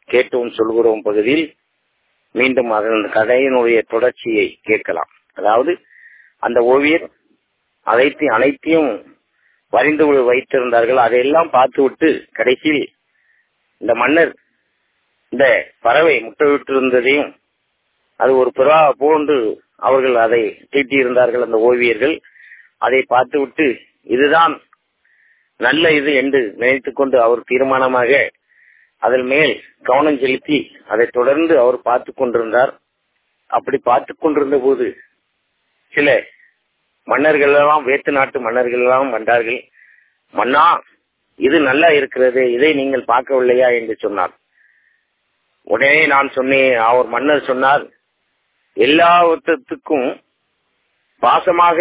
கேட்டோம் சொல்கிறோம் பகுதியில் மீண்டும் அதன் கதையினுடைய தொடர்ச்சியை கேட்கலாம் அதாவது அந்த ஓவியர் அனைத்தையும் அனைத்தையும் வரைந்து வைத்திருந்தார்கள் அதையெல்லாம் பார்த்துவிட்டு கடைசியில் இந்த மன்னர் இந்த பறவை முட்டையிட்டிருந்ததையும் அது ஒரு புறா போன்று அவர்கள் அதை தீட்டியிருந்தார்கள் அந்த ஓவியர்கள் அதை பார்த்துவிட்டு இதுதான் நல்ல இது என்று நினைத்துக் கொண்டு அவர் தீர்மானமாக அதன் மேல் கவனம் செலுத்தி அதை தொடர்ந்து அவர் பார்த்து கொண்டிருந்தார் அப்படி பார்த்து கொண்டிருந்த போது சில மன்னர்கள் எல்லாம் வேத்து நாட்டு மன்னர்கள் எல்லாம் வந்தார்கள் மன்னா இது நல்லா இருக்கிறது இதை நீங்கள் பார்க்கவில்லையா என்று சொன்னார் உடனே நான் சொன்னேன் அவர் மன்னர் சொன்னார் எல்லாத்துக்கும் பாசமாக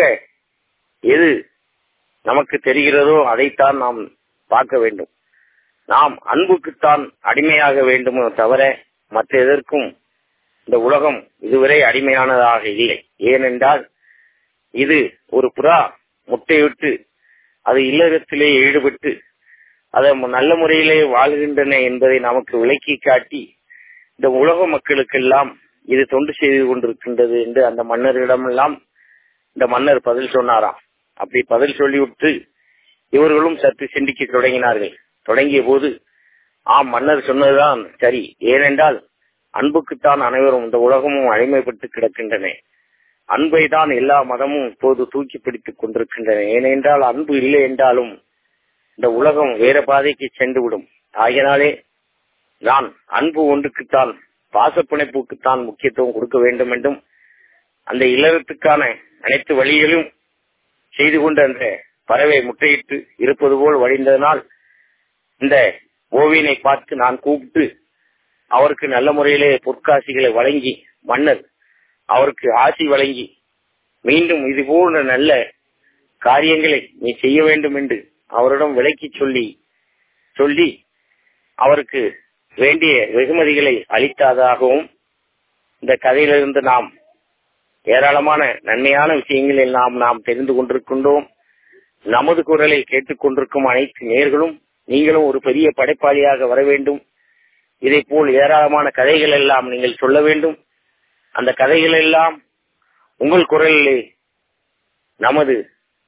எது நமக்கு தெரிகிறதோ அதைத்தான் நாம் பார்க்க வேண்டும் நாம் அன்புக்குத்தான் அடிமையாக வேண்டுமோ தவிர மற்ற எதற்கும் இந்த உலகம் இதுவரை அடிமையானதாக இல்லை ஏனென்றால் இது ஒரு புறா முட்டையிட்டு அது இல்லறத்திலே ஈடுபட்டு அதை நல்ல முறையிலே வாழ்கின்றன என்பதை நமக்கு விளக்கி காட்டி இந்த உலக மக்களுக்கெல்லாம் இது தொண்டு செய்து கொண்டிருக்கின்றது என்று அந்த மன்னரிடமெல்லாம் இந்த மன்னர் பதில் சொன்னாராம் அப்படி பதில் சொல்லிவிட்டு இவர்களும் சற்று சிந்திக்க தொடங்கினார்கள் தொடங்கிய போது ஆம் மன்னர் சொன்னதுதான் சரி ஏனென்றால் அன்புக்குத்தான் அனைவரும் இந்த உலகமும் அடிமைப்பட்டு கிடக்கின்றன அன்பை தான் எல்லா மதமும் இப்போது தூக்கி பிடித்துக் கொண்டிருக்கின்றன ஏனென்றால் அன்பு இல்லை என்றாலும் இந்த உலகம் வேற பாதைக்கு சென்று விடும் ஆகினாலே நான் அன்பு ஒன்றுக்குத்தான் பாசப்பிணைப்புக்குத்தான் முக்கியத்துவம் கொடுக்க வேண்டும் என்றும் அந்த இல்லறத்துக்கான அனைத்து வழிகளும் செய்து கொண்டு அந்த பறவை முட்டையிட்டு இருப்பது போல் வடிந்ததனால் இந்த ஓவியனை பார்த்து நான் கூப்பிட்டு அவருக்கு நல்ல முறையிலே பொற்காசிகளை வழங்கி மன்னர் அவருக்கு ஆசி வழங்கி மீண்டும் இது போன்ற நல்ல காரியங்களை நீ செய்ய வேண்டும் என்று அவரிடம் விளக்கி சொல்லி சொல்லி அவருக்கு வேண்டிய வெகுமதிகளை அளித்ததாகவும் இந்த கதையிலிருந்து நாம் ஏராளமான நன்மையான விஷயங்களை நாம் நாம் தெரிந்து கொண்டிருக்கின்றோம் நமது குரலை கேட்டுக்கொண்டிருக்கும் அனைத்து நேர்களும் நீங்களும் ஒரு பெரிய படைப்பாளியாக வர வேண்டும் இதை போல் ஏராளமான கதைகள் எல்லாம் நீங்கள் சொல்ல வேண்டும் அந்த கதைகள் எல்லாம் உங்கள் குரலிலே நமது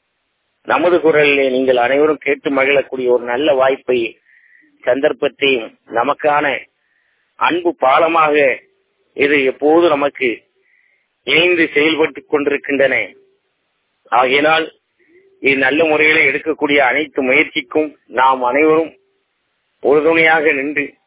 நமது குரலிலே நீங்கள் அனைவரும் கேட்டு மகிழக்கூடிய ஒரு நல்ல வாய்ப்பை சந்தர்ப்பத்தையும் நமக்கான அன்பு பாலமாக இது எப்போது நமக்கு இணைந்து செயல்பட்டுக் கொண்டிருக்கின்றன ஆகையினால் இது நல்ல முறையில எடுக்கக்கூடிய அனைத்து முயற்சிக்கும் நாம் அனைவரும் உறுதுணையாக நின்று